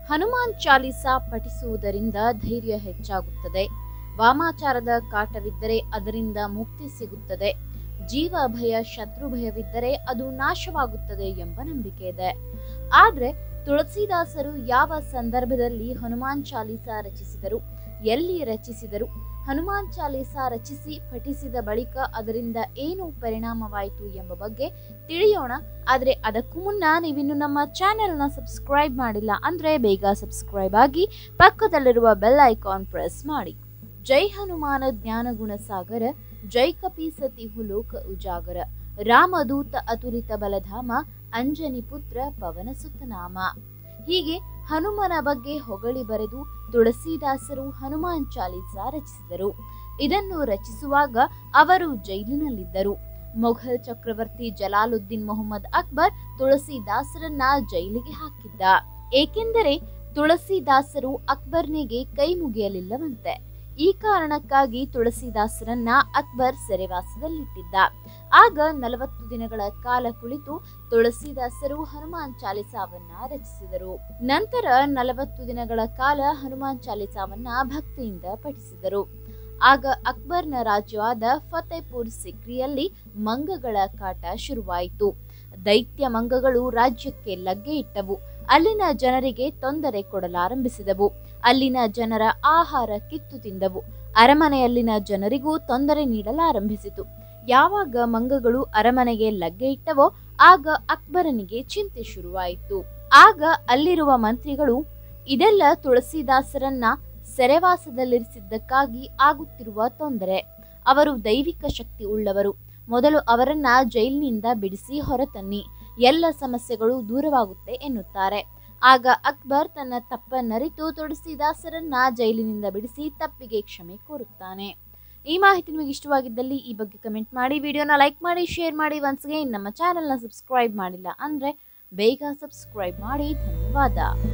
ಹನುಮಾನ್ ಚಾಲಿಸ ಪಠಿಸುವುದರಿಂದ ಧೈರ್ಯ ಹೆಚ್ಚಾಗುತ್ತದೆ ವಾಮಾಚಾರದ ಕಾಟವಿದ್ದರೆ ಅದರಿಂದ ಮುಕ್ತಿ ಸಿಗುತ್ತದೆ ಜೀವ ಭಯ ಶತ್ರು ಭಯವಿದ್ದರೆ ಅದು ನಾಶವಾಗುತ್ತದೆ ಎಂಬ ನಂಬಿಕೆ ಇದೆ ಆದ್ರೆ ತುಳಸಿದಾಸರು ಯಾವ ಸಂದರ್ಭದಲ್ಲಿ ಹನುಮಾನ್ ಚಾಲಿಸ ರಚಿಸಿದರು ಎಲ್ಲಿ ರಚಿಸಿದರು ಹನುಮಾನ್ ಚಾಲಿಸ ರಚಿಸಿ ಪಠಿಸಿದ ಬಳಿಕ ಅದರಿಂದ ಏನು ಪರಿಣಾಮವಾಯಿತು ಎಂಬ ಬಗ್ಗೆ ತಿಳಿಯೋಣ ಆದ್ರೆ ಅದಕ್ಕೂ ಮುನ್ನ ನೀವಿನ್ನು ನಮ್ಮ ಚಾನೆಲ್ನ ಸಬ್ಸ್ಕ್ರೈಬ್ ಮಾಡಿಲ್ಲ ಅಂದ್ರೆ ಬೇಗ ಸಬ್ಸ್ಕ್ರೈಬ್ ಆಗಿ ಪಕ್ಕದಲ್ಲಿರುವ ಬೆಲ್ ಐಕಾನ್ ಪ್ರೆಸ್ ಮಾಡಿ ಜೈ ಹನುಮಾನ ಜ್ಞಾನಗುಣ ಸಾಗರ ಜೈ ಕಪಿ ಸತಿ ಹುಲೋಕ ಉಜಾಗರ ರಾಮದೂತ ಅತುಲಿತ ಬಲಧಾಮ ಅಂಜನಿ ಪುತ್ರ ಪವನ ಸುತನಾಮ ಹೀಗೆ ಹನುಮನ ಬಗ್ಗೆ ಹೊಗಳಿ ಬರೆದು ತುಳಸಿದಾಸರು ಹನುಮಾನ್ ಚಾಲಿಸ ರಚಿಸಿದರು ಇದನ್ನು ರಚಿಸುವಾಗ ಅವರು ಜೈಲಿನಲ್ಲಿದ್ದರು ಮೊಘಲ್ ಚಕ್ರವರ್ತಿ ಜಲಾಲುದ್ದೀನ್ ಮೊಹಮ್ಮದ್ ಅಕ್ಬರ್ ತುಳಸಿದಾಸರನ್ನ ಜೈಲಿಗೆ ಹಾಕಿದ್ದ ಏಕೆಂದರೆ ತುಳಸಿದಾಸರು ಅಕ್ಬರ್ನಿಗೆ ಕೈ ಮುಗಿಯಲಿಲ್ಲವಂತೆ ಈ ಕಾರಣಕ್ಕಾಗಿ ತುಳಸಿದಾಸರನ್ನ ಅಕ್ಬರ್ ಸೆರೆವಾಸದಲ್ಲಿಟ್ಟಿದ್ದ ಆಗ ನಲವತ್ತು ದಿನಗಳ ಕಾಲ ಕುಳಿತು ತುಳಸಿದಾಸರು ಹನುಮಾನ್ ಚಾಲಿಸಾವನ್ನ ರಚಿಸಿದರು ನಂತರ ನಲವತ್ತು ದಿನಗಳ ಕಾಲ ಹನುಮಾನ್ ಚಾಲಿಸಾವನ್ನ ಭಕ್ತಿಯಿಂದ ಪಠಿಸಿದರು ಆಗ ಅಕ್ಬರ್ನ ರಾಜ್ಯವಾದ ಫತೇಪುರ್ ಸಿಕ್ರಿಯಲ್ಲಿ ಮಂಗಗಳ ಕಾಟ ಶುರುವಾಯಿತು ದೈತ್ಯ ಮಂಗಗಳು ರಾಜ್ಯಕ್ಕೆ ಲಗ್ಗೆ ಇಟ್ಟವು ಅಲ್ಲಿನ ಜನರಿಗೆ ತೊಂದರೆ ಕೊಡಲಾರಂಭಿಸಿದವು ಅಲ್ಲಿನ ಜನರ ಆಹಾರ ಕಿತ್ತು ತಿಂದವು ಅರಮನೆಯಲ್ಲಿನ ಜನರಿಗೂ ತೊಂದರೆ ನೀಡಲಾರಂಭಿಸಿತು ಯಾವಾಗ ಮಂಗಗಳು ಅರಮನೆಗೆ ಲಗ್ಗೆ ಇಟ್ಟವೋ ಆಗ ಅಕ್ಬರನಿಗೆ ಚಿಂತೆ ಶುರುವಾಯಿತು ಆಗ ಅಲ್ಲಿರುವ ಮಂತ್ರಿಗಳು ಇದೆಲ್ಲ ತುಳಸಿದಾಸರನ್ನ ಸೆರೆವಾಸದಲ್ಲಿರಿಸಿದ್ದಕ್ಕಾಗಿ ಆಗುತ್ತಿರುವ ತೊಂದರೆ ಅವರು ದೈವಿಕ ಶಕ್ತಿ ಉಳ್ಳವರು ಮೊದಲು ಅವರನ್ನ ಜೈಲಿನಿಂದ ಬಿಡಿಸಿ ಹೊರತನ್ನಿ ಎಲ್ಲ ಸಮಸ್ಯೆಗಳು ದೂರವಾಗುತ್ತೆ ಎನ್ನುತ್ತಾರೆ ಆಗ ಅಕ್ಬರ್ ತನ್ನ ತಪ್ಪನ್ನರಿತು ತುಳಸಿದಾಸರನ್ನ ಜೈಲಿನಿಂದ ಬಿಡಿಸಿ ತಪ್ಪಿಗೆ ಕ್ಷಮೆ ಕೋರುತ್ತಾನೆ ಈ ಮಾಹಿತಿ ನಿಮಗೆ ಇಷ್ಟವಾಗಿದ್ದಲ್ಲಿ ಈ ಬಗ್ಗೆ ಕಮೆಂಟ್ ಮಾಡಿ ವಿಡಿಯೋನ ಲೈಕ್ ಮಾಡಿ ಶೇರ್ ಮಾಡಿ ಒನ್ಸ್ಗೆ ನಮ್ಮ ಚಾನೆಲ್ನ ಸಬ್ಸ್ಕ್ರೈಬ್ ಮಾಡಿಲ್ಲ ಅಂದ್ರೆ ಬೇಗ ಸಬ್ಸ್ಕ್ರೈಬ್ ಮಾಡಿ ಧನ್ಯವಾದ